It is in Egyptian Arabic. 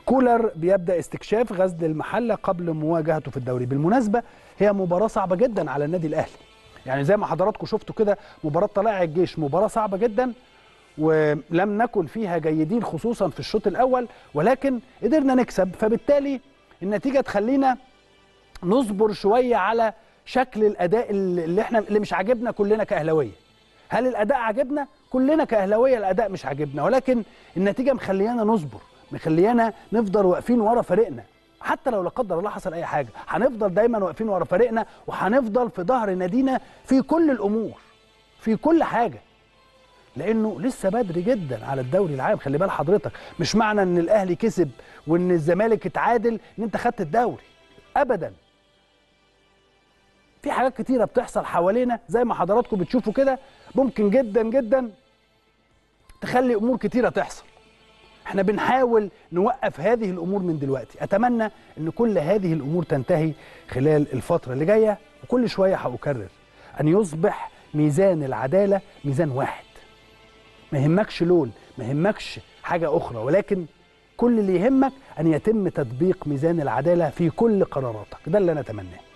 كولر بيبدا استكشاف غزل المحله قبل مواجهته في الدوري بالمناسبه هي مباراه صعبه جدا على النادي الاهلي يعني زي ما حضراتكم شفتوا كده مباراه طلائع الجيش مباراه صعبه جدا ولم نكن فيها جيدين خصوصا في الشوط الاول ولكن قدرنا نكسب فبالتالي النتيجه تخلينا نصبر شويه على شكل الاداء اللي احنا اللي مش عاجبنا كلنا كاهلاويه هل الاداء عاجبنا كلنا كاهلاويه الاداء مش عاجبنا ولكن النتيجه مخليانا نصبر مخليانا نفضل واقفين ورا فريقنا حتى لو لا قدر الله حصل اي حاجه هنفضل دايما واقفين ورا فريقنا وهنفضل في ظهر نادينا في كل الامور في كل حاجه لانه لسه بدري جدا على الدوري العام خلي بال حضرتك مش معنى ان الاهلي كسب وان الزمالك اتعادل ان انت خدت الدوري ابدا في حاجات كتيره بتحصل حوالينا زي ما حضراتكم بتشوفوا كده ممكن جدا جدا تخلي امور كتيره تحصل احنا بنحاول نوقف هذه الامور من دلوقتي اتمنى ان كل هذه الامور تنتهي خلال الفتره اللي جايه وكل شويه هاكرر ان يصبح ميزان العداله ميزان واحد ما يهمكش لون ما يهمكش حاجه اخرى ولكن كل اللي يهمك ان يتم تطبيق ميزان العداله في كل قراراتك ده اللي انا اتمناه